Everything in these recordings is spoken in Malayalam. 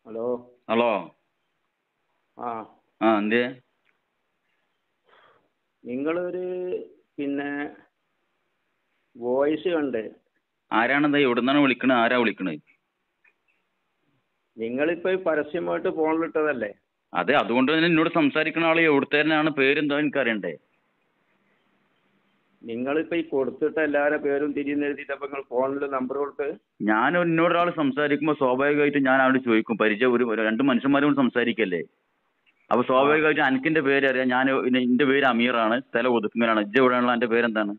ഹലോ ഹലോ ആ ആ എന്തേ നിങ്ങളൊരു പിന്നെ വോയിസ് കണ്ട് ആരാണെന്താ എവിടെ നിന്നാണ് വിളിക്കണത് ആരാ വിളിക്കണത് നിങ്ങളിപ്പോൾ പരസ്യമായിട്ട് ഫോണിലിട്ടതല്ലേ അതെ അതുകൊണ്ട് തന്നെ എന്നോട് സംസാരിക്കുന്ന ആൾ എവിടുത്തേനാണ് പേരെന്താ എനിക്ക് അറിയണ്ടേ നിങ്ങളിപ്പോൾ ഈ കൊടുത്തിട്ട എല്ലാവരുടെ പേരും തിരിഞ്ഞ് എഴുതിയിട്ടപ്പോൾ നിങ്ങൾ ഫോണിൽ നമ്പർ കൊടുത്ത് ഞാൻ എന്നോട് ഒരാൾ സംസാരിക്കുമ്പോൾ സ്വാഭാവികമായിട്ട് ഞാൻ അവിടെ ചോദിക്കും പരിചയം ഒരു ഒരു രണ്ട് മനുഷ്യന്മാരോട് സംസാരിക്കല്ലേ അപ്പൊ സ്വാഭാവികമായിട്ട് അനക്കിന്റെ പേര് അറിയാം ഞാൻ പിന്നെ എന്റെ പേര് അമീറാണ് സ്ഥലം ഒതുക്കുങ്ങനാണ് ഇജ്ജ എവിടെയാണല്ലോ എന്റെ പേരെന്താണ്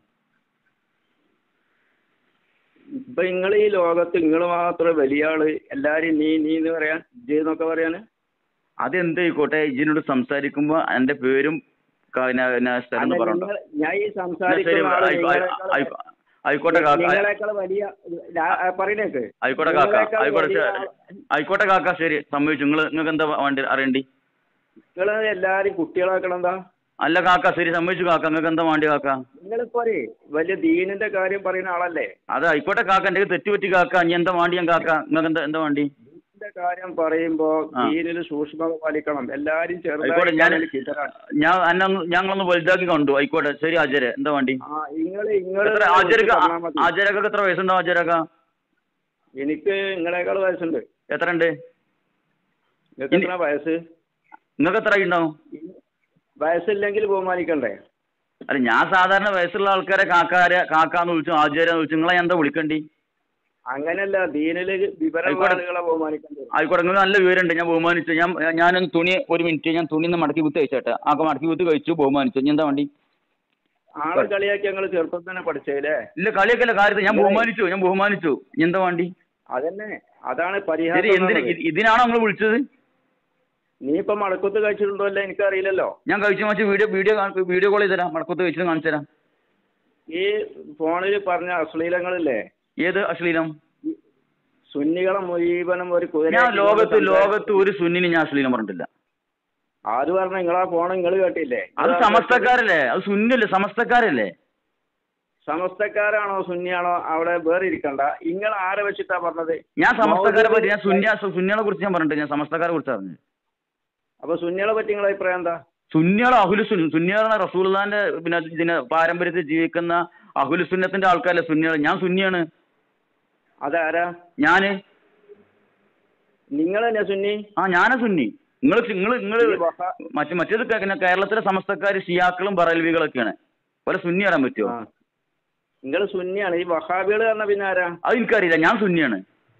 ഇപ്പൊ നിങ്ങൾ ഈ ലോകത്ത് നിങ്ങൾ മാത്രം വലിയ ആള് എല്ലാരും നീ നീ എന്ന് പറയാൻ ഇജ്ജ് എന്നൊക്കെ പറയാന് അതെന്തായിക്കോട്ടെ ഇജ്ജിനോട് സംസാരിക്കുമ്പോ എന്റെ പേരും ക- ന- ന- സ്ഥലം അല്ല, എന്ന് പറയണ്ട നിങ്ങൾ- ഞാൻ ഈ എന്നാ ശരി സംസാരിക്കുന്ന ആള് ആയിക്കോ- നിങ്ങളെക്കാൾ- ആയിക്കോ- ആയിക്കോട്ടെ കാക്ക നിങ്ങളെക്കാൾ വലിയ ഞാൻ- ആ, പറയണേക്ക് ആയിക്കോട്ടെ കാക്ക നിങ്ങളെക്കാൾ ആയിക്കോട്ടെ വലിയ ശരി. ആള്- ആയിക്കോട്ടെ കാക്ക ശരി സമ്മതിച്ചു നിങ്ങൾ നിങ്ങൾക്ക് എന്താ വേണ്ടി അറിയണ്ടി നിങ്ങള് എല്ലാരും കുട്ടികളാക്കണം എന്താ അല്ല കാക്ക ശരി സമ്മതിച്ചു കാക്ക നിങ്ങൾക്ക് എന്താ വേണ്ടി കാക്ക നിങ്ങളിപ്പോ വലിയ ദീനിന്റെ കാര്യം പറയുന്ന ആളല്ലേ അത് ആയിക്കോട്ടെ കാക്ക എന്റെ തെറ്റുപറ്റി കാക്ക ഇനി എന്താ വേണ്ടി ഞാൻ കാക്ക നിങ്ങൾക്ക് എന്താ എന്താ വേണ്ടി ദീനിന്റെ കാര്യം പറയുമ്പോ ആ. ദീനിൽ സൂക്ഷ്മത പാലിക്കണം എല്ലാരും ആയിക്കോട്ടെ ഞാൻ ചെറുതായി കിട്ടണം ഞാൻ എന്നെ ഒന്ന് ഞങ്ങളൊന്ന് വലുതാക്കി കണ്ടു ആയിക്കോട്ടെ ശരി ആചാര്യ എന്താ വേണ്ടി ആ നിങ്ങള് നിങ്ങള് എത്ര ആചാര്യക്ക് പറഞ്ഞാ മതി. ആചാര്യക്കൊക്കെ എത്ര വയസ്സുണ്ടോ ആചാര്യക്ക എനിക്ക് നിങ്ങളെക്കാൾ വയസ്സുണ്ട് എത്ര ഉണ്ട് നിങ്ങൾക്ക് ഇനി- എത്ര വയസ്സ് നിങ്ങൾക്ക് എത്ര ഉണ്ടാവും വയസ്സില്ലെങ്കിൽ ബഹുമാനിക്കണ്ടേ അല്ല ഞാൻ സാധാരണ വയസ്സുള്ള ആൾക്കാരെ കാക്കാരെ കാക്കാന്ന് വിളിച്ചു ആചാര്യ വിളിച്ചു നിങ്ങളെ ഞാൻ എന്താ വിളിക്കണ്ടി അങ്ങനല്ല ദീനില് വിവരമുള്ള ആയിക്കോട്ടെ. ആളുകളെ ബഹുമാനിക്കണ്ടേ ആയിക്കോട്ടെ നിങ്ങൾ നല്ല വിവരമുണ്ട് ഞാൻ ബഹുമാനിച്ചു ഞാൻ ഞാനൊന്ന് തുണി ഒരു മിനിറ്റ് ഞാൻ തുണി ഒന്ന് മടക്കി കുത്തി കഴിച്ചേട്ടെ ആ മടക്കി കുത്തി കഴിച്ചു ബഹുമാനിച്ചു ഇനി എന്താ വേണ്ടി ആളെ കളിയാക്കി ഞങ്ങൾ ചെറുപ്പം തന്നെ പഠിച്ചേലേ ഇല്ല കളിയൊക്കെ കാര്യത്തിൽ ഞാൻ ബഹുമാനിച്ചു ഞാൻ ബഹുമാനിച്ചു ഇനി എന്താ വേണ്ടി അതന്നെ അതാണ് ശരി പരിഹാരം എന്തിന് എന്നുള്ളത്. ഇത് ഇതിനാണോ നിങ്ങൾ വിളിച്ചത് നീ ഇപ്പൊ മടക്കത്ത് കഴിച്ചിട്ടുണ്ടോ അല്ലേ എനിക്കറിയില്ലല്ലോ ഞാൻ കഴിച്ചു മാറ്റി വീഡിയോ വീഡിയോ കാണി- വീഡിയോ കോൾ ചെയ്ത് തരാം മടക്കത്ത് കഴിച്ചത് കാണിച്ചു തരാം ഈ ഫോണിൽ പറഞ്ഞ അശ്ലീലങ്ങളില്ലേ ഏത് അശ്ലീലം സുന്നികളെ മുഴുവനും ഒരു കുതിര ഞാൻ ലോകത്ത് ലോകത്ത് ഒരു സുന്നിന് ഞാൻ അശ്ലീലം പറഞ്ഞിട്ടില്ല ആര് പറഞ്ഞ നിങ്ങളാ ഫോൺ നിങ്ങൾ കേട്ടില്ലേ അത് സമസ്തക്കാരല്ലേ അത് സുന്നല്ലേ സമസ്തക്കാരല്ലേ സമസ്തക്കാരാണോ സുന്നിയാണോ അവിടെ വേറെ ഇരിക്കണ്ട നിങ്ങൾ ആരെ വെച്ചിട്ടാ പറഞ്ഞത് ഞാൻ സമസ്തക്കാരെ പറ്റി ഞാൻ മൗലവി- സുന്യ സുന്നികളെ കുറിച്ച് ഞാൻ പറഞ്ഞിട്ട് ഞാൻ സമസ്തക്കാരെ കുറിച്ച് പറഞ്ഞു അപ്പൊ സുന്നികളെ പറ്റി നിങ്ങളെ അഭിപ്രായം എന്താ സുന്നികളെ അഹുലുസുൻ സുന്നികളാണ് റസൂൽദാന്റെ പിന്നെ ഇതിന് പാരമ്പര്യത്തിൽ ജീവിക്കുന്ന അഹുലുസുന്നത്തിന്റെ ആൾക്കാരല്ലേ സുന്നികൾ ഞാൻ സുന്നിയാണ് അതാരാ ഞാന് നിങ്ങൾ തന്നെ സുന്നി ആ ഞാനാ സുന്നി നിങ്ങൾ നിങ്ങൾ നിങ്ങൾ ഈ വഹ- മറ്റു മറ്റേത് കേ- പിന്നെ കേരളത്തിലെ സമസ്തക്കാർ ഷിയാക്കളും ബറൽവികളൊക്കെയാണ് പോലെ സുന്നി വരാൻ പറ്റുമോ ആ നിങ്ങൾ സുന്നിയാണ് ഈ വഹാബികൾ പറഞ്ഞ പിന്നെ ആരാ അത് എനിക്കറിയില്ല ഞാൻ സുന്നിയാണ്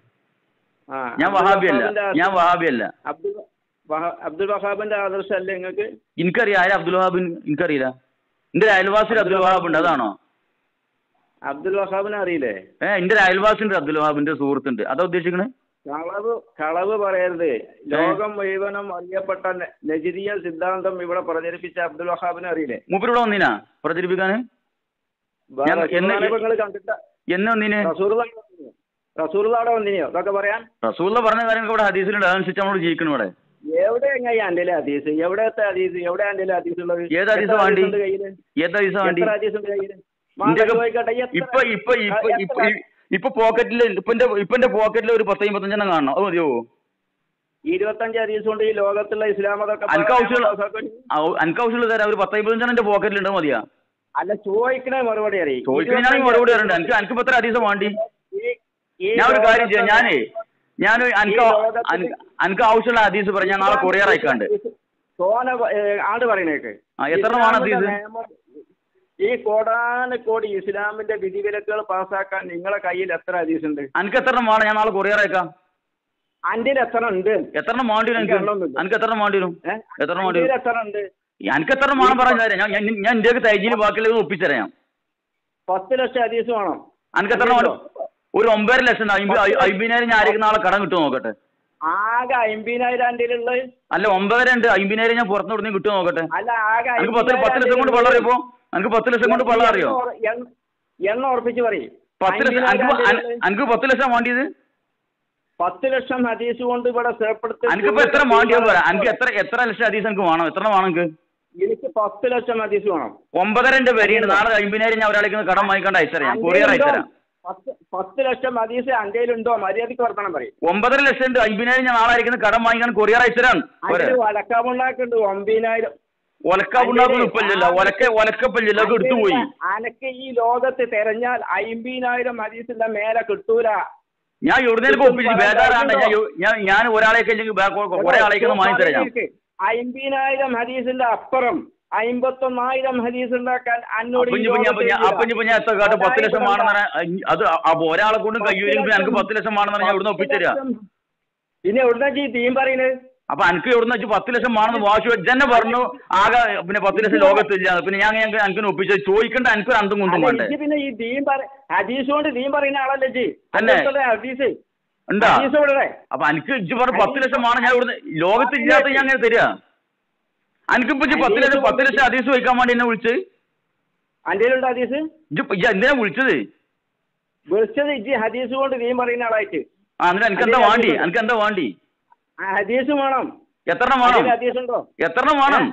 ആ ഞാൻ അബ്ദുൽ വഹാബിയല്ല വഹാബിന്റെ ഞാൻ ആദർശം- വഹാബിയല്ല അബ്ദുൽ വഹ- അബ്ദുൽ വഹാബിന്റെ ആദർശം അല്ലേ നിങ്ങൾക്ക് എനിക്കറിയാം ആരാ അബ്ദുൽ വഹാബ് എനിക്കറിയില്ല എന്റെ ഒരു അയൽവാസിയിൽ അബ്ദുൽ വഹാബ് ഉണ്ട് അതാണോ അബ്ദുൽ വഹാബിനെ അറിയില്ലേ ഏ എന്റെ ഒരു അയൽവാസിണ്ട് അബ്ദുൽ വഹാബിന്റെ സുഹൃത്തുണ്ട് അതാ ഉദ്ദേശിക്കണേ കളവ് കളവ് പറയരുത് ലോകം മുഴുവനും അറിയപ്പെട്ട ന- നജിരിയ സിദ്ധാന്തം ഇവിടെ പ്രചരിപ്പിച്ച അബ്ദുൽ വഹാബിനെ അറിയില്ലേ മൂപ്പര് ഇവിടെ വന്നിനാ പ്രചരിപ്പിക്കാന് ഞാൻ എന്ന് നിങ്ങൾ കണ്ടിട്ട എന്നെ വന്നിന് റസൂർദാടെ വന്നിനിയോ അതൊക്കെ പറയാൻ റസൂള്ള പറഞ്ഞ കാര്യങ്ങൾ ഇവിടെ ഹദീസിലുണ്ട് അതനുസരിച്ച് നമ്മൾ ജീവിക്കണം ഇവിടെ എവിടെ എങ്ങനെ അന്റെ ഹദീസ് എവിടത്തെ ഹദീസ് എവിടെ അന്റെ ഹദീസ് ഉള്ളത് ഏത് ഹദീസ് എത്ര വേണ്ടി? ഉണ്ട് കയ്യില്? ഏത് ഹദീസാ വേണ്ടി എത്ര ഹദീസ് ഉണ്ട് കയ്യില്? ഇന്റെ മാതാ ഒക്കെ- ചോദിക്കട്ടെ, എത്ര- ഇപ്പൊ ഇപ്പൊ ഇപ്പൊ എത്ര- ഇപ്പൊ ഇപ്പൊ പോക്കറ്റിൽ ഇപ്പൊ എന്റെ ഇപ്പൊ എന്റെ പോക്കറ്റിൽ ഒരു പത്ത് അമ്പത്തഞ്ചെണ്ണം കാണണം അത് മതിയോ ഇരുപത്തഞ്ച് ഹദീസ് കൊണ്ട് ഈ ലോകത്തുള്ള ഇസ്ലാം അതൊക്കെ അനക്ക് ആവശ്യമുള്ള പറയാൻ ഔ- എനിക്ക് ആവശ്യമുള്ള തരാം ഒരു പത്ത് അമ്പത്തഞ്ചെണ്ണം എന്റെ പോക്കറ്റിലുണ്ട് അത് മതിയാ അല്ല ചോദിക്കണേ മറുപടി അറിയും ചോദിക്കുന്നതിനാണെങ്കിൽ മറുപടി അറിയണ്ട എനിക്ക് എനിക്ക് ഇപ്പൊ എത്ര ഹദീസ് വേണ്ടി ഞാൻ ഒരു കാര്യം ചെയ്യാം ഞാനേ ഞാൻ എനിക്ക് എനിക്ക് ആവശ്യമുള്ള ഹദീസ് പറഞ്ഞാൽ നാളെ കൊറിയർ അയക്കാണ്ട് സോന ആട് പറയണേക്ക് ആ, എത്രണ്ണമാണ് ഹദീസ്? ഇസ്ലാമിന്റെ നിയമം- ഈ കോടാനക്കോടി ഇസ്ലാമിന്റെ വിധിവിലക്കുകൾ പാസ്സാക്കാൻ നിങ്ങളെ കയ്യിൽ എത്ര ഹദീസ് ഉണ്ട് എനിക്ക് എത്ര എണ്ണം വേണം ഞാൻ നാളെ കൊറിയർ അയക്കാം അന്റെ എത്ര ഉണ്ട് എത്ര എണ്ണം വേണ്ടി വരും എനിക്ക് എണ്ണമൊന്നുമില്ല. എനിക്ക് എത്ര എണ്ണം വേണ്ടി വരും ഏ? എത്ര എണ്ണം വേണ്ടി അന്റേല് വരും എത്ര ഉണ്ട് എനിക്ക് എത്ര എണ്ണം വേണം പറഞ്ഞു തരാം ഞാൻ ഞാൻ- ഞാൻ ഇന്ത്യക്ക് തൈജിന് ബാക്കിയുള്ളത് ഒപ്പിച്ചറിയാം പത്ത് ലക്ഷം ഹദീസ് വേണം എനിക്ക് എത്ര എണ്ണം വേണം ഒരു ഒമ്പതര ലക്ഷം ഉണ്ട്. അയ്മ്പ- അയ്- അയ്മ്പതിനായിരം ഞാൻ ആരെങ്കിലും നാളെ കടം കിട്ടുമോ നോക്കട്ടെ ആകെ അമ്പതിനായിരം അന്റെ ഉള്ളത് അല്ല ഒമ്പതര ഉണ്ട് അയ്മ്പതിനായിരം ഞാൻ പുറത്തുനിന്ന് ഇവിടുന്ന് കിട്ടുമോ നോക്കട്ടെ അല്ല ആകെ എനിക്ക് പത്ത് പത്ത് ലക്ഷം കൊണ്ട് വെള്ളം അറിയോ എനിക്ക് പത്ത് ലക്ഷം കൊണ്ട് വെള്ളം അറിയോ എണ്ണ- എണ്ണ ഉറപ്പിച്ച് പറയും പത്ത് ലക്ഷം എനിക്ക് എനിക്ക് പത്ത് ലക്ഷം വേണ്ടിയത് പത്ത് ലക്ഷം ഹദീസ് കൊണ്ട് ഇവിടെ സ്ഥിരപ്പെടുത്തി എനിക്കിപ്പോ എത്ര വേണ്ടിയോ പറയാം എനിക്ക് എത്ര എത്ര ലക്ഷം ഹദീസ് എനിക്ക് വേണം എത്ര വേണം എനിക്ക് എനിക്ക് പത്ത് ലക്ഷം ഹദീസ് വേണം ഒമ്പതര എന്റെ വരിയുണ്ട് നാളെ അമ്പതിനായിരം ഞാൻ ഒരാളേക്ക് കടം വാങ്ങിക്കൊണ്ട് അയച്ചുതരാം ഞാൻ കൊറിയർ അയച്ചുതരാം പത്ത് പത്ത് ലക്ഷം ഹദീസ് അന്റെ ഉണ്ടോ മര്യാദക്ക് വർത്തണം പറയും ഒമ്പതര ലക്ഷം ഉണ്ട് അമ്പതിനായിരം ഞാൻ നാളെ അയക്കുന്ന കടം വാങ്ങിക്കാൻ കൊറിയർ അയച്ചതാണ് പോരെ അതിൽ വലക്കാമുണ്ടാക്കുണ്ട് ഒമ്പതിനായിരം ഒലക്ക ഉണ്ടാക്കുന്ന ഇപ്പല്ലോ ഒലക്ക ഒലക്കപ്പല്ലോ ഒക്കെ എടുത്തു പോയി അനക്ക് ഈ ലോകത്ത് തെരഞ്ഞാൽ അമ്പതിനായിരം ഹദീസിന്റെ മേലെ കിട്ടൂല ഞാൻ എവിടുന്നേലും ഒപ്പിച്ച് ബേജാറാണ്ട് ഞാൻ യു- ഞാൻ ഞാൻ ഒരാളെയൊക്കെ ഇല്ലെങ്കിൽ ബേ- കൊ- കുറെ ആളേക്കൊന്നും വാങ്ങി തരാം ഞാൻ അമ്പതിനായിരം ഹദീസിന്റെ അപ്പുറം അമ്പത്തൊന്നായിരം ഹദീസ് ഉണ്ടാക്കാൻ അന്നോട് അപ്പൊ ഈ ഇനിയിപ്പോ ഞാൻ ലോകത്ത് ഞാൻ- അപ്പൊ ഇനിയിപ്പോ ഞാൻ എത്ര കാട്ട് പത്ത് ലക്ഷം അതായത് വേണമെന്ന് അത് അപ്പൊ ഒരാളെ കൊണ്ടും കഴിയൂലെങ്കിൽ എനിക്ക് പത്ത് ലക്ഷം വേണമെന്ന് ഞാൻ ഇവിടുന്ന് ഒപ്പിച്ചുതരാ പിന്നെ എവിടുന്ന ഈ തീം പറയുന്നത് അപ്പൊ എനിക്ക് എവിടുന്ന് വെച്ച് പത്ത് ലക്ഷം വേണമെന്ന് വാശി വെച്ച് തന്നെ പറഞ്ഞു ആകെ പിന്നെ പത്ത് ലക്ഷം ലോകത്തില്ല പിന്നെ ഞാൻ ഞങ്ങൾക്ക് എനിക്ക് ഒപ്പിച്ചത് ചോദിക്കണ്ട എനിക്ക് രണ്ടും കൊണ്ടും അല്ല, വേണ്ടേ ഇജ്ജ് പിന്നെ ഈ ദീൻ പറ ഹദീസ് കൊണ്ട് ദീൻ പറയുന്ന ആളല്ലേ ജി തന്നെ? ഹദീസ് ഉണ്ടാ ഹദീസ് ഇവിടെ അപ്പൊ എനിക്ക് ഇജ്ജ് പറഞ്ഞു പത്ത് ലക്ഷം വേണം ഞാൻ ഇവിടുന്ന് ലോകത്തില്ലാത്ത ഞാൻ അങ്ങനെ തരിക എനിക്കിപ്പോ ഇജ്ജ് പത്ത് ലക്ഷം പത്ത് ലക്ഷം അതീസ് വയ്ക്കാൻ വേണ്ടി എന്നെ വിളിച്ച് അന്റേലുണ്ട് ഹദീസ് ഇജ്ജ് ഇജ്ജ് എന്തിനാ വിളിച്ചത് വിളിച്ചത് ഇജ്ജ് ഹദീസ് കൊണ്ട് ദീൻ പറയുന്ന ആളായിട്ട് ആ എന്നിട്ട് എനിക്ക് എന്താ വേണ്ടി എനിക്ക് എന്താ വേണ്ടി ആ ഹദീസ് വേണം എത്ര വേണം അതിൽ ഹദീസ് ഉണ്ടോ എത്ര വേണം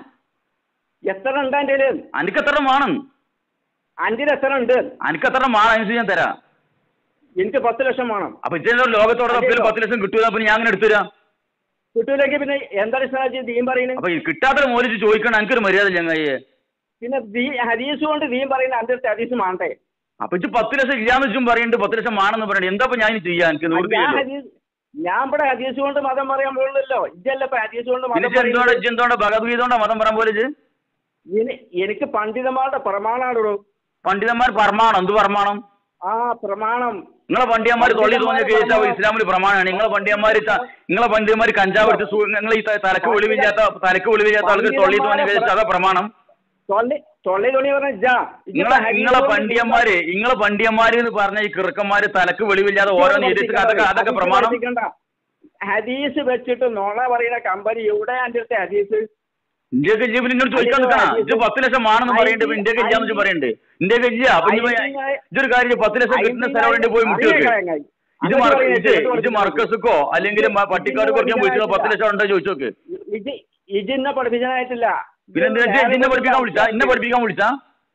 എത്ര ഉണ്ട് അന്റെ എനിക്ക് എത്ര വേണം അഞ്ചിൽ എത്ര ഉണ്ട് എനിക്ക് എത്ര വേണം അതിനനുസരിച്ച് ഞാൻ തരാം എനിക്ക് പത്ത് ലക്ഷം വേണം അപ്പൊ ഇജ്ജ് ലോകത്തോടെ തപ്പിയാൽ പത്ത് ലക്ഷം കിട്ടൂല അപ്പൊ ഞാൻ അങ്ങനെ എടുത്തുതരാം കിട്ടൂലേക്ക് പിന്നെ എന്താണ് ഇസ്ലാജി ദീൻ പറയുന്നത് അപ്പൊ ഈ കിട്ടാത്ത മോലിച്ച് ചോദിക്കണം എനിക്കൊരു മര്യാദ ചങ്ങായിയെ പിന്നെ ദീ ഹദീസ് കൊണ്ട് ദീൻ പറയുന്ന അന്റെ അടുത്ത് ഹദീസ് മാണ്ടേ അപ്പൊ ഇജ്ജ് പത്ത് ലക്ഷം ഇല്ലാന്ന് വെച്ചും പറയുന്നുണ്ട് പത്ത് ലക്ഷം ആണെന്ന് പറയുന്നത് എന്താ ഇപ്പൊ ഞാൻ ഇനി ചെയ്യാൻ എനിക്ക് ഞാൻ നിവൃത്തിയില്ലല്ലോ ഹദീസ് ഞാൻ ഇവിടെ ഹദീസ് കൊണ്ട് മതം പറയാൻ പോലുള്ളല്ലോ ഇജ്ജല്ല ഇപ്പൊ ഹദീസ് കൊണ്ട് പിന്നെ മതം ഇജ്ജ് എന്തുകൊണ്ട് പറയുന്നത്. ഇജ്ജ് എന്തുകൊണ്ട് ഭഗവത്ഗീത കൊണ്ടാ മതം പറയാൻ പോലെ ഇജ്ജ് ഇനി- എനിക്ക് പണ്ഡിതന്മാരുടെ പ്രമാണാണോ പണ്ഡിതന്മാർ പ്രമാണം എന്ത് പ്രമാണം ആ പ്രമാണം നിങ്ങളെ പണ്ഡിയന്മാർ തൊള്ളി തോന്നിയ കേസ് ഇസ്ലാമിൽ പ്രമാണമാണ് നിങ്ങളെ പണ്ഡിയന്മാർ നിങ്ങളെ പണ്ഡിതന്മാർ കഞ്ചാവ് എടുത്ത് സു- നിങ്ങൾ ഈ ത- തലക്ക് വെളിവില്ലാത്ത തലക്ക് വെളിവില്ലാത്ത ആൾക്ക് തൊള്ളി തോന്നിയ കേസ് അതാ പ്രമാണം തൊള്ളി തൊള്ളി തുണി പറഞ്ഞ ഇജ്ജാ. ഇജ്ജ് നിങ്ങളെ ഇപ്പൊ ഹദീസ് നിങ്ങളെ കൊണ്ട് പണ്ഡിയന്മാര് നിങ്ങളെ പണ്ഡിയന്മാര് എന്ന് പറഞ്ഞ ഈ കിറുക്കന്മാര് തലക്ക് വെളിവില്ലാതെ ഓരോന്ന് എഴുതിച്ച് അതൊക്കെ അതൊക്കെ ഹദീസ് പ്രമാണം പഠിപ്പിക്കണ്ട. ഹദീസ് വെച്ചിട്ട് നോണ പറയുന്ന കമ്പനി എവിടെ എൻ്റെ അടുത്ത് ഹദീസ് ഇന്ത്യക്ക് ഇജ്ജ് പിന്നെ എന്നോട് ചോദിക്കാൻ നിൽക്കണം ഇജ്ജ് പത്ത് ലക്ഷം ആണെന്ന് പറയുന്നുണ്ട് ഇപ്പൊ ഇന്ത്യക്ക് ഇല്ലാന്ന് വെച്ച് പറയുന്നുണ്ട് ഇന്ത്യക്ക് ഇല്ല അപ്പൊ ഇനി ഇതൊരു കാര്യം ചെയ്യ്, പത്ത് ലക്ഷം കിട്ടുന്ന സ്ഥലം വേണ്ടി പോയി മുട്ടി വെക്ക് ഇത് മറ ഇത് ഇത് മർക്കസുക്കോ അല്ലെങ്കിൽ മ- പട്ടിക്കാട് കുറയ്ക്കാൻ വിളിച്ചോ പത്ത് ലക്ഷം ഉണ്ടോ ചോദിച്ചു നോക്ക് ഇത് ഇത് ഇന്നെ പഠിപ്പിക്കാനായിട്ടില്ല പിന്നെ എന്തിനാ ഇജ്ജ് ഇജ്ജ് ഇന്നെ പഠിപ്പിക്കാൻ വിളിച്ചാ ഇന്നെ പഠിപ്പിക്കാൻ വിളിച്ചാ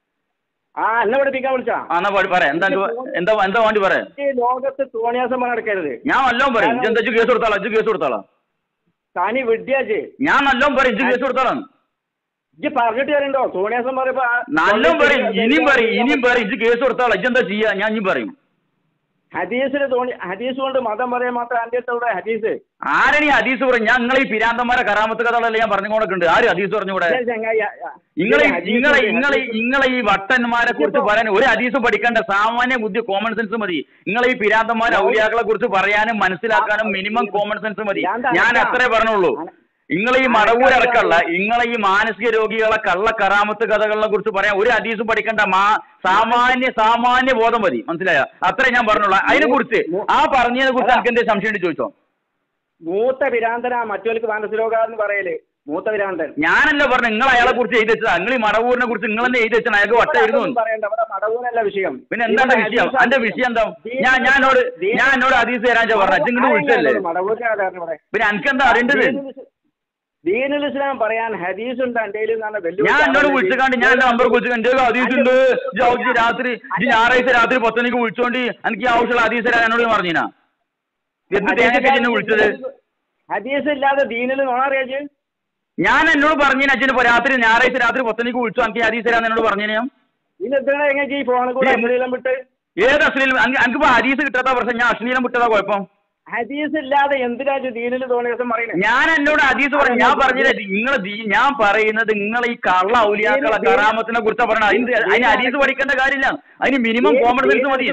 ആ എന്നെ പഠിപ്പിക്കാൻ വിളിച്ചാ ആ എന്നാ പറ പറയാം എന്താ അനക്ക് എന്താ എന്താ വേണ്ടി പറയാം ഈ ലോകത്ത് തോണിയാസം നടക്കരുത് ഞാൻ നല്ലോണം പറയും ഇജ്ജ് എന്താ ഇജ്ജ് കേസ് കൊടുത്താളാ ഇജ്ജ് കേസ് കൊടുത്താളാ തനി വിദ്യാജ് ഞാൻ നല്ലോണം പറയും ഇജ്ജ് കേസ് കൊടുത്താളാ ഇജ്ജ് പറഞ്ഞിട്ട് വരണ്ടോ തോണിയാസം പറയുമ്പോ ആ- നല്ലോണം പറയും ഇനിയും പറയും ഇനിയും പറയും ഇജ്ജ് കേസ് കൊടുത്താളാ ഇജ്ജ് എന്താ ചെയ്യാ ഞാൻ ഇനിയും പറയും ഹദീസിന് തോണി ഹദീസ് കൊണ്ട് മതം പറയാൻ മാത്രം എൻ്റെ അടുത്ത് ഇവിടെ ഹദീസ് ആരാണ് ഈ ഹദീസ് പറയും ഞാൻ നിങ്ങളെ ഈ പിരാന്തന്മാരെ കറാമത്ത് കഥകളല്ലേ ഞാൻ പറഞ്ഞുകൊണ്ടൊക്കെയുണ്ട് ആര് ഹദീസ് പറഞ്ഞുകൂടെ ഞാൻ ചങ്ങായി, ആ, ആ, നിങ്ങളെ ഹദീസ് നിങ്ങളെ ഉണ്ട്, നിങ്ങളെ ഹദീസ്. നിങ്ങളെ ഈ വട്ടന്മാരെ കുറിച്ച് പറയാൻ ഒരു ഹദീസ് പഠിക്കേണ്ട സാമാന്യ ബുദ്ധി കോമൺ സെൻസ് മതി നിങ്ങളെ ഈ പിരാന്തന്മാരെ ഔലിയാക്കളെ കുറിച്ച് പറയാനും മനസ്സിലാക്കാനും മിനിമം കോമൺ സെൻസ് മതി ഞാൻ എന്താ- ഞാൻ അത്രേ പറഞ്ഞുള്ളൂ നിങ്ങളെ ഈ മടവൂരടക്കമുള്ള നിങ്ങളെ ഈ മാനസിക രോഗികളെ കള്ള കറാമത്ത് കഥകളെ കുറിച്ച് പറയാൻ ഒരു ഹദീസും പഠിക്കേണ്ട മാ സാമാന്യ സാമാന്യ ബോധം മതി മനസ്സിലായ അത്രേ ഞാൻ പറഞ്ഞുള്ളൂ അതിനെ കുറിച്ച് ആ പറഞ്ഞതിനെ കുറിച്ച് എനിക്ക് എന്തേ സംശയം ഉണ്ട് ചോദിച്ചോ മൂത്ത പിരാന്തനാ മറ്റവർക്ക് മാനസരോഗ എന്ന് പറയല് മൂത്ത പിരാന്തൻ ഞാനല്ല പറഞ്ഞു നിങ്ങൾ അയാളെ കുറിച്ച് എഴുതി വെച്ചതാ നിങ്ങൾ ഈ മടവൂരിനെ കുറിച്ച് നിങ്ങൾ തന്നെ എഴുതി വെച്ചാൽ അയാൾക്ക് വട്ടായിരുന്നു അതൊന്നും പറയണ്ട ഇവിടെ മടവൂരല്ല വിഷയം പിന്നെ എന്താണ് വിഷയം അന്റെ വിഷയം എന്താ ഞാൻ ഞാൻ എന്നോട് ഞാൻ എന്നോട് ഹദീസ് തരാൻ പറഞ്ഞു ഇങ്ങനെ വിളിച്ചല്ലേ മടവൂർക്കാരാണ് ഇവിടെ പിന്നെ എനിക്ക് എന്താ അറിയേണ്ടത് ദീനുൽ ഇസ്ലാം പറയാൻ ഹദീസ് ഉണ്ട് എൻ്റെ കയ്യിൽ നിന്നാണ് വെല്ലുവിളി ഞാൻ എന്നോട് വിളിച്ചുകാണ്ട് ഞാൻ എന്റെ നമ്പർ വിളിച്ചു എന്റെ ഹദീസ് ഉണ്ട് ഇജ്ജ് ഔ- ഇജ്ജ് രാത്രി ഇജ്ജ് ഞായറാഴ്ച രാത്രി പത്ത് മണിക്ക് വിളിച്ചോണ്ട് എനിക്ക് ഈ ആവശ്യമുള്ള ഹദീസ് തരാൻ എന്നോട് പറഞ്ഞിനാ എന്ത് തേങ്ങയൊക്കെ എന്നെ വിളിച്ചത് ഹദീസ് ഇല്ലാതെ ദീനിൽ നോണറിയാജ് ഞാൻ എന്നോട് പറഞ്ഞിന് അച്ഛന് രാത്രി ഞായറാഴ്ച രാത്രി പത്ത് മണിക്ക് വിളിച്ചു എനിക്ക് ഈ ഹദീസ് തരാൻ എന്നോട് പറഞ്ഞു ഞാൻ ഇന്ന് എത്ര എങ്ങനെ ഈ ഫോണിൽ കൂടെ അശ്ലീലം വിട്ട് ഏത് അശ്ലീലം എനിക്കിപ്പോ ഹദീസ് കിട്ടാത്ത പ്രശ്നം ഞാൻ അശ്ലീലം വിട്ടതാ കുഴപ്പം ഹദീസ് ഇല്ലാതെ എന്തിനാ ദീനിൽ തോന്നിയ ദിവസം പറയുന്നത് ഞാൻ എന്നോട് ഹദീസ് പറഞ്ഞു ഞാൻ പറഞ്ഞില്ല നിങ്ങൾ ഞാൻ പറയുന്നത് നിങ്ങൾ ഈ കള്ള ഔലിയാക്കളെ കറാമത്തിനെ കുറിച്ചാ പറയണത് അതിന് അതിന് ഹദീസ് പഠിക്കേണ്ട കാര്യമില്ല അതിന് മിനിമം കോമൺ സെൻസ് മതി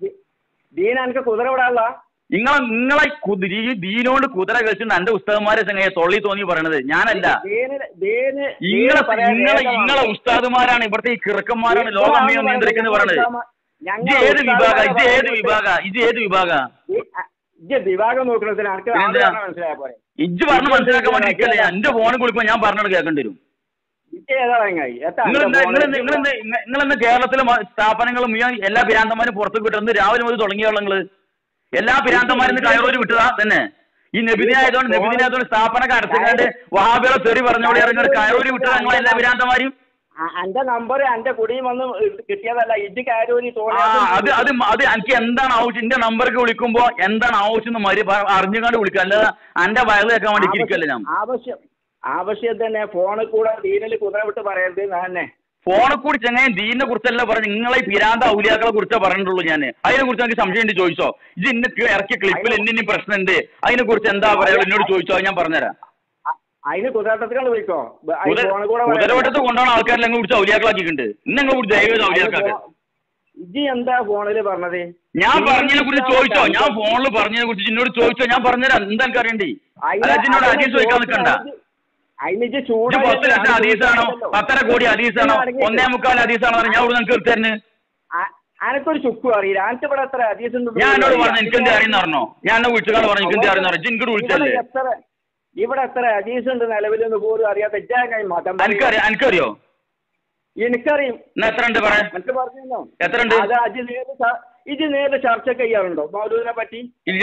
ദീന എനിക്ക് കുതിര വിടാനുള്ള നിങ്ങളെ നിങ്ങളെ കുതി- ഈ ദീനോട് കുതിര കളിച്ചിട്ട് എന്റെ ഉസ്താദന്മാരെ ചങ്ങയെ തൊള്ളി തോന്നി പറയണത് ഞാനല്ല ദീനില് ദീന് നിങ്ങളെ നിങ്ങളെ നിങ്ങളെ ഉസ്താദുമാരാണ് ഇവിടുത്തെ ഈ കിറുക്കന്മാരാണ് ലോകം മുഴുവൻ നിയന്ത്രിക്കുന്നത് പറയണത് ഇത് ഏത് വിഭാഗ ഇത് ഏത് വിഭാഗ ഇത് ഏത് വിഭാഗ ഇജ്ജ് വിഭാഗം നോക്കണതിന് എനിക്ക് ആള് പിന്നെന്താ? പറഞ്ഞാ മനസ്സിലായ പോലെ ഇജ്ജ് പറഞ്ഞ് മനസ്സിലാക്കാൻ വേണ്ടി നിൽക്കല്ലേ എന്റെ ഫോണിൽ കുളിക്കുമ്പോൾ ഞാൻ പറഞ്ഞത് കേൾക്കേണ്ടി വരും ഇജ്ജ് ഏതാ ചങ്ങായി? എത്താ നിങ്ങൾ അന്റെ നിങ്ങൾ ഫോണ്? നിങ്ങൾ നിങ്ങൾ ഇന്ന് കേരളത്തിലെ മ- സ്ഥാപനങ്ങൾ മുഴുവൻ എല്ലാ പിരാന്തന്മാരും പുറത്ത് വിട്ടുന്നത് രാവിലെ മുതൽ തുടങ്ങിയുള്ള നിങ്ങള് എല്ലാ പിരാന്തന്മാരും ഇന്ന് കയറൂരി വിട്ടതാ തന്നെ ഈ നബിദിന ആയതുകൊണ്ട് നബിദിന ആയതുകൊണ്ട് സ്ഥാപനമൊക്കെ അടച്ചിട്ടുണ്ട് വഹാബികളെ തെറി പറഞ്ഞോടെ ഇറങ്ങിയിട്ട് കയറൂരി വിട്ടതാ നിങ്ങളെ എല്ലാ പിരാന്തന്മാരും അ- അന്റെ നമ്പർ അന്റെ കുടിയും വന്ന് കിട്ടിയതല്ല ഇജ്ജ് കാരൂരി ആ അത് അത് മ- അത് എനിക്ക് എന്താണ് ആവശ്യം എന്റെ നമ്പർക്ക് വിളിക്കുമ്പോ എന്താണ് ആവശ്യം എന്ന് മരി പ- അറിഞ്ഞുകൊണ്ട് വിളിക്കുക അല്ലാതെ എന്റെ വയറ് കേൾക്കാൻ വേണ്ടി ഇരിക്കല്ലേ ഞാൻ ആവശ്യം ആവശ്യം തന്നെ ഫോണിൽ കൂടെ ദീനിൽ കുതിര വിട്ട് പറയരുത് ഞാൻ തന്നെ ഫോണിൽ കൂടി ചെങ്ങനെ ദീനിനെ കുറിച്ചല്ല പറഞ്ഞു നിങ്ങളെ ഈ പിരാന്ത ഔലിയാക്കളെ കുറിച്ചാ പറഞ്ഞിട്ടുള്ളൂ ഞാൻ അതിനെ കുറിച്ച് എനിക്ക് സംശയം ഉണ്ട് ചോദിച്ചോ ഇത് ഇന്ന് ക- ഇറക്കിയ ക്ലിപ്പിൽ എന്തിനും പ്രശ്നമുണ്ട് അതിനെ കുറിച്ച് എന്താ പറയാ എന്നോട് ചോദിച്ചോ അത് ഞാൻ പറഞ്ഞുതരാം അ- അതിന് കുതിരട്ടത്തിക്കാണ്ട് വിളിക്കോ ബ- ഈ കുതിര- ഫോണിൽ കൂടെ പറയരുത്. കുതിരവട്ടത്ത് കൊണ്ടാണ് ആൾക്കാരെ ഞങ്ങൾ കുറിച്ച് ഔലിയാക്കളാക്കിയിട്ടുണ്ട് ഇന്ന് ഞങ്ങൾ കുറിച്ച് ദൈവം ഔലിയാക്കാക്ക് ഇജ്ജ് എന്താ ഫോണില് പറഞ്ഞത് ഞാൻ പറഞ്ഞതിനെ കുറിച്ച് ചോദിച്ചോ ഞാൻ ഫോണിൽ പറഞ്ഞതിനെ കുറിച്ച് എന്നോട് ചോദിച്ചോ ഞാൻ പറഞ്ഞുതരാം എന്താ എനിക്ക് അറിയണ്ടേ അല്ല എന്നോട് അജീസ് ചോദിക്കാൻ നിൽക്കണ്ട അതിന് ഇജ്ജ് ഇത് പത്ത് ലക്ഷം ഹദീസാണോ പത്തര കോടി ഹദീസാണോ ഒന്നേ മുക്കാൽ ഹദീസാണോ എന്ന് ഞാൻ ഇവിടെ നിങ്ങൾക്ക് തീർത്തരുന്നു അനക്കൊരു ചുക്കു അറിയില്ല അനക്ക് ഇവിടെ എത്ര ഹദീസ് ഉണ്ട് ഞാൻ എന്നോട് പറഞ്ഞു എനിക്ക് എന്ത് അറിയുന്ന പറഞ്ഞോ ഞാൻ എന്നെ വിളിച്ചതാണ് പറഞ്ഞു എനിക്ക് എന്ത് അറിയുന്ന പറഞ്ഞു എനിക്കോട് വിളിച്ചല്ലേ ഇവിടെ എത്ര ഇവിടെ എത്ര ഹദീസ് ഉണ്ട് നിലവിലെന്ന് പോലും അറിയാത്ത ഇജ്ജായി മതം എനിക്കറിയാം എനിക്കറിയോ എനിക്കറിയും എന്നാ എത്ര ഉണ്ട് പറയാൻ എനിക്ക് പറഞ്ഞോ എത്ര ഉണ്ട് അത് അജ് നേരിട്ട് ച- ഇജ് നേരിട്ട് ചർച്ച ചെയ്യാറുണ്ടോ മൗലൂദിനെ പറ്റി ഇല്ല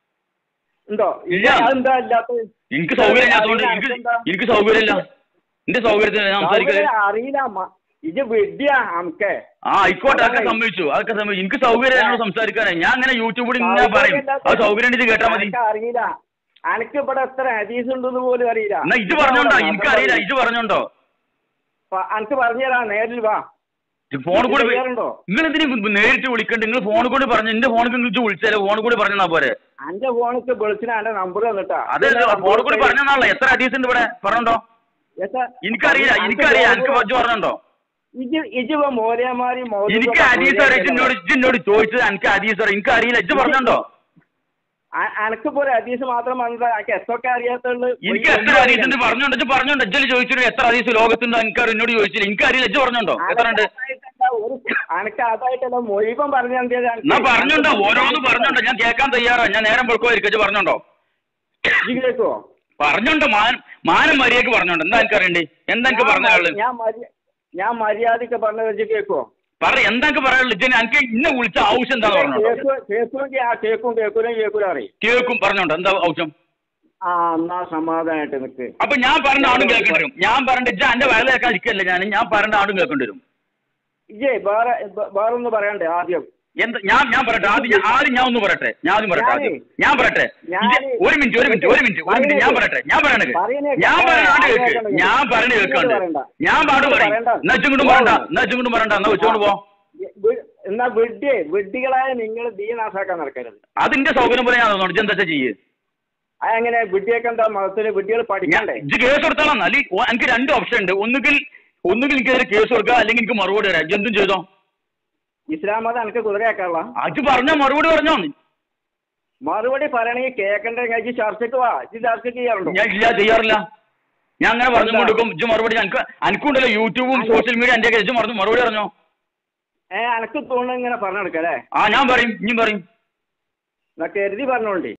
ഉണ്ടോ ഇല്ല. അതെന്താ ഇല്ലാത്തത് എനിക്ക് സൗകര്യം ഇല്ലാത്തതുകൊണ്ട് എനിക്ക് അനക്കെന്താ? എനിക്ക് സൗകര്യമില്ല എന്റെ സൗകര്യത്തിന് ഞാൻ സംസാരിക്കല് സൗകര്യം അറിയില്ല മ- ഇജ് വിദ്യ നമുക്ക് ആ ആയിക്കോട്ടെ അതൊക്കെ സമ്മതിച്ചു അതൊക്കെ സമ്മതിച്ചു എനിക്ക് സൗകര്യം എന്നോട് സംസാരിക്കാനേ ഞാൻ അങ്ങനെ യൂട്യൂബിൽ ഇങ്ങനെ പറയും അത് സൗകര്യം ഉണ്ടെങ്കിൽ കേട്ടാ മതി അനക്ക് അറിയില്ല അനക്ക് ഇവിടെ എത്ര ഹദീസ് ഉണ്ടെന്ന് പോലും അറിയില്ല എന്നാ ഇത് പറഞ്ഞോണ്ടോ എനിക്കറിയില്ല ഇത് പറഞ്ഞോണ്ടോ പ- അനക്ക് പറഞ്ഞുതരാം നേരിൽ വാ ഫോണിൽ കൂടി ചെയ്യാറുണ്ടോ? നിങ്ങൾ എന്തിനു നേരിട്ട് വിളിക്കണ്ട നിങ്ങൾ ഫോണിൽ കൂടി പറഞ്ഞു എന്റെ ഫോണിൽ നിങ്ങൾ വിളിച്ചാലോ ഫോണിൽ കൂടി പറഞ്ഞാ പോരെ അന്റെ ഫോണിക്ക് വിളിച്ചിന് അന്റെ നമ്പർ തന്നിട്ടാ അതെ ഫോണിൽ കൂടി പറഞ്ഞാണല്ലോ എത്ര ഹദീസ് ഉണ്ട് ഇവിടെ പറഞ്ഞോ എത്ര- എനിക്കറിയില്ല എനിക്കറിയാം എനിക്ക് പറ്റി പറഞ്ഞോ ഇജ് ഇജ് ഇപ്പൊ മോലിയമാരി എനിക്ക് ഹദീസ് അറിയാം എന്നോട് ഇജ്ജ് എന്നോട് ചോദിച്ചത് എനിക്ക് ഹദീസ് അറിയാം എനിക്ക് അറിയില്ല ഇജ്ജ് പറഞ്ഞോ അനക്കിപ്പോ ഒരു ഹദീസ് മാത്രം മനസ്സിലായി അനക്ക് എത്രയൊക്കെ അറിയാത്തുള്ളു എനിക്ക് എത്ര ഹദീസ് ഉണ്ട് പറഞ്ഞോണ്ട് ഇജ്ജ് പറഞ്ഞോണ്ട് ഇജ്ജ് ചോദിച്ചിട്ട് എത്ര ഹദീസ് ലോകത്തുണ്ട് എനിക്ക് അറിയാം എന്നോട് ചോദിച്ചില്ല എനിക്ക് അറിയില്ല ഇജ്ജ് പറഞ്ഞോണ്ടോ എത്ര ഉണ്ട് അനക്ക് അതായിട്ടല്ല മൊയ്ബം പറഞ്ഞു എന്നാ പറഞ്ഞോണ്ടോ ഓരോന്ന് പറഞ്ഞോണ്ടോ ഞാൻ കേൾക്കാൻ തയ്യാറാ ഞാൻ നേരം പൊഴുക്കുമായിരിക്കും ഇജ്ജ് പറഞ്ഞോണ്ടോ കേൾക്കുവോ പറഞ്ഞോണ്ടോ മാനം മാനം മര്യാദക്ക് പറഞ്ഞോണ്ടോ എന്താ എനിക്ക് അറിയണ്ടേ എന്താ എനിക്ക് പറഞ്ഞുള്ളു ഞാൻ മര്യ- ഞാൻ മര്യാദക്ക് പറഞ്ഞത് വെച്ച് കേൾക്കുവോ പറ എന്താ എനിക്ക് പറയാനുള്ളു ഇജ്ജ് എനിക്ക് ഇന്നെ വിളിച്ച ആവശ്യം എന്താന്ന് പറഞ്ഞോണ്ടോ കേൾക്കു- കേൾക്കുമെങ്കിൽ ആ കേൾക്കും കേൾക്കൂലും കേൾക്കൂലും അറിയും കേൾക്കും പറഞ്ഞോണ്ടോ എന്താ ആവശ്യം ആ എന്നാ സമാധാനമായിട്ട് നിൽക്ക് അപ്പൊ ഞാൻ പറഞ്ഞ ആടും കേൾക്കേണ്ടി വരും ഞാൻ പറഞ്ഞ ഇജ്ജ് എന്റെ വയല കേൾക്കാൻ ഇരിക്കല്ലേ ഞാൻ ഞാൻ പറഞ്ഞ ആടും കേൾക്കേണ്ടി വരും ഇജേ വേറെ വേ- വേറൊന്ന് പറയണ്ടേ ആദ്യം എന്താ ഞാൻ ഞാൻ പറയട്ടെ ആദ്യം ഞാൻ- ആദ്യം ഞാൻ ഒന്ന് പറയട്ടെ ഞാൻ ആദ്യം പറയട്ടെ ആദ്യം ഞാൻ പറയട്ടെ ഞാന് ഇജ്ജ് ഒരു മിനിറ്റ് ഒരു മിനിറ്റ് ഒരു മിനിറ്റ് ഒരു മിനിറ്റ് ഞാൻ പറയട്ടെ ഞാൻ പറയണത് പറയുന്നത് ഞാൻ പറയണ കേൾക്കണ്ട. കേൾക്ക് ഞാൻ പറയണ കേൾക്കാണ്ട് പറയണ്ട. ഞാൻ പാട് പറയും പറയണ്ട. എന്നാ ഇങ്ങോട്ടും പറയണ്ട എന്നാ ഇങ്ങോട്ടും പറയണ്ട എന്നാ വെച്ചോണ്ട് പോ വി- എന്നാ വിഡ്ഢി വിഡ്ഢികളായ നിങ്ങൾ ദീ നാശാക്കാൻ നടക്കരുത് അതിന്റെ സൗകര്യം പോലെ ഞാൻ തന്നോണ്ട് എന്താ ചെയ്യേ അതെങ്ങനെ വിഡ്ഢിയൊക്കെ എന്താ മതത്തിന് വിഡ്ഢികൾ ഞാൻ പഠിക്കണ്ടേ ഇജ്ജ് കേസ് കൊടുത്താലാണ് അല്ലെങ്കിൽ ഓ- എനിക്ക് രണ്ട് ഓപ്ഷൻ ഉണ്ട് ഒന്നുകിൽ ഒന്നുകിൽ എനിക്കെതിരെ കേസ് കൊടുക്കുക അല്ലെങ്കിൽ എനിക്ക് മറുപടി തരാം ഇജ്ജ് എന്തും ചെയ്തോ ഇസ്ലാം മതം എനിക്ക് കുതിരയാക്കാനുള്ള അജ് പറഞ്ഞ മറുപടി പറഞ്ഞോ മറുപടി പറയണെങ്കിൽ കേൾക്കണ്ടേ കഴിച്ച് ചർച്ചയ്ക്ക് വാ ഇത് ചർച്ചയ്ക്ക് ചെയ്യാറുണ്ടോ ഞാൻ ഇല്ല ചെയ്യാറില്ല ഞാൻ അങ്ങനെ പറഞ്ഞു കൊടുക്കും ഇജ്ജ് മറുപടി എനിക്ക് എനിക്കുണ്ടല്ലോ യൂട്യൂബും സോഷ്യൽ മീഡിയ എൻ്റെ ഇജ്ജ് മറന്നു മറുപടി പറഞ്ഞോ ഏ അനക്ക് തോന്നുന്നു ഇങ്ങനെ പറഞ്ഞെടുക്കല്ലേ ആ ഞാൻ പറയും ഇനിയും പറയും എന്നാ കരുതി പറഞ്ഞോണ്ടി